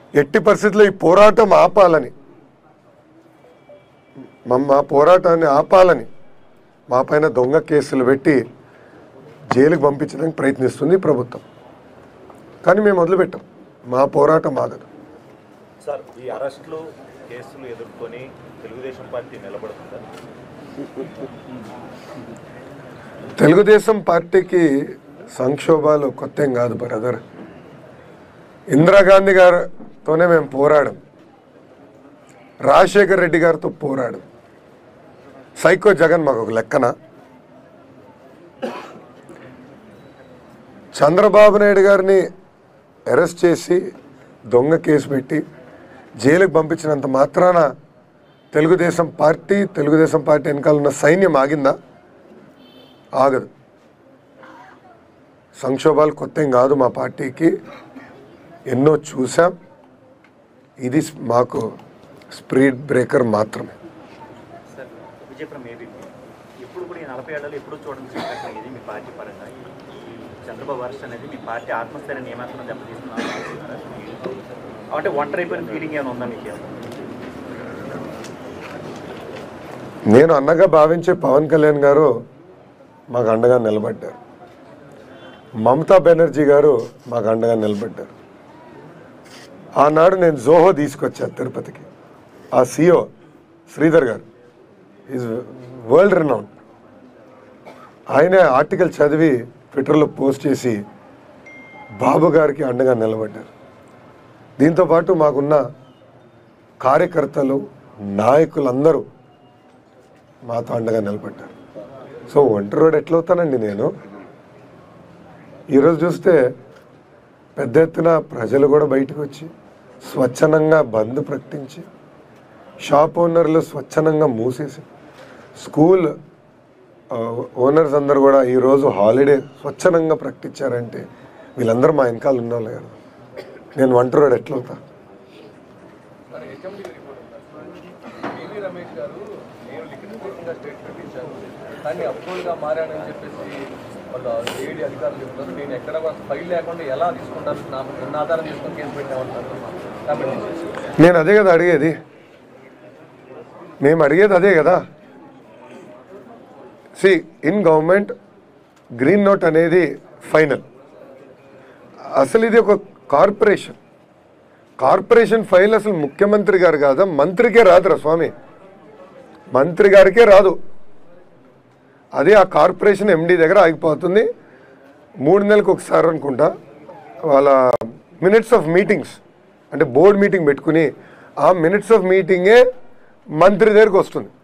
ఎట్టి పరిస్థితుల్లో ఈ పోరాటం ఆపాలని మా మా పోరాటాన్ని ఆపాలని మా పైన దొంగ కేసులు పెట్టి జైలుకు పంపించడానికి ప్రయత్నిస్తుంది ప్రభుత్వం కానీ మేము వదిలిపెట్టాం మా పోరాటం ఆగదు సార్ ఈ అరెస్టులు కేసులు ఎదుర్కొని తెలుగుదేశం పార్టీ నిలబడుతుందా తెలుగుదేశం పార్టీకి సంక్షోభాలు కొత్త ఏం కాదు బ్రదర్ ఇందిరాగాంధీ గారితోనే మేము పోరాడం రాజశేఖర్ రెడ్డి గారితో పోరాడం సైకో జగన్ మాకు ఒక లెక్కన చంద్రబాబు నాయుడు గారిని అరెస్ట్ చేసి దొంగ కేసు పెట్టి జైలుకు పంపించినంత మాత్రాన తెలుగుదేశం పార్టీ తెలుగుదేశం పార్టీ వెనకాల ఉన్న సైన్యం ఆగిందా ఆగదు సంక్షోభాలు కొత్త ఏం కాదు మా పార్టీకి ఎన్నో చూసాం ఇది మాకు స్పీడ్ బ్రేకర్ మాత్రమే సార్ విజయపురం ఏబీపీ ఎప్పుడు కూడా ఈ నలభై ఏళ్ళలో ఎప్పుడు చూడండి సంఘటన ఇది మీ పార్టీ పరంగా ఈ చంద్రబాబు అరెస్ట్ అనేది మీ పార్టీ ఆత్మస్థైర్యాన్ని ఏమాత్రం దెబ్బతీస్తున్నారు అంటే ఒంటరి అయిపోయిన ఫీలింగ్ ఏమైనా ఉందా మీకు నేను అన్నగా భావించే పవన్ కళ్యాణ్ గారు మాకు అండగా నిలబడ్డారు మమతా బెనర్జీ గారు మాకు అండగా నిలబడ్డారు ఆనాడు నేను జోహో తీసుకొచ్చాను తిరుపతికి ఆ CEO Sridhar garu is world renowned ఆయనే ఆర్టికల్ చదివి ట్విట్టర్లో పోస్ట్ చేసి బాబు గారికి అండగా నిలబడ్డారు దీంతోపాటు మాకున్న కార్యకర్తలు నాయకులందరూ మాతో అండగా నిలబడ్డారు సో ఒంటరి రోడ్ ఎట్లా అవుతానండి నేను ఈరోజు చూస్తే పెద్ద ఎత్తున ప్రజలు కూడా బయటకు వచ్చి స్వచ్ఛందంగా బంద్ ప్రకటించి షాప్ ఓనర్లు స్వచ్ఛందంగా మూసేసి స్కూల్ ఆ, ఓనర్స్ అందరు కూడా ఈరోజు హాలిడే స్వచ్ఛందంగా ప్రకటించారంటే వీళ్ళందరూ మా వెనకాల ఉన్నోళ్ళు కదా నేను ఒంటరి రోడ్ ఎట్లా అవుతా మరి హెచ్ఎండి రిపోర్ట్ పివి రమేష్ గారు నేను లిఖితపూర్వకంగా స్టేట్మెంట్ ఇచ్చాను కానీ అప్రూవల్గా మారానని చెప్పేసి వాళ్ళు ఏడి అధికారులు చెప్తారు నేను ఎక్కడ కూడా ఫైల్ లేకుండా ఎలా తీసుకుంటాను నాకు నన్ను ఆధారం చేసుకొని కేసు పెట్టామంటారు కాబట్టి నేను అదే కదా అడిగేది మేము అడిగేది అదే కదా see in government green note అనేది ఫైనల్ అసలు ఇది ఒక కార్పొరేషన్ కార్పొరేషన్ ఫైల్ అసలు ముఖ్యమంత్రి గారు కాదా మంత్రికే రాదురా స్వామి మంత్రి గారికే రాదు అదే ఆ కార్పొరేషన్ ఎండి దగ్గర ఆగిపోతుంది మూడు నెలలకు ఒకసారి అనుకుంటా వాళ్ళ మినిట్స్ ఆఫ్ మీటింగ్స్ అంటే బోర్డ్ మీటింగ్ పెట్టుకుని ఆ మినిట్స్ ఆఫ్ మీటింగే మంత్రి దగ్గరికి వస్తుంది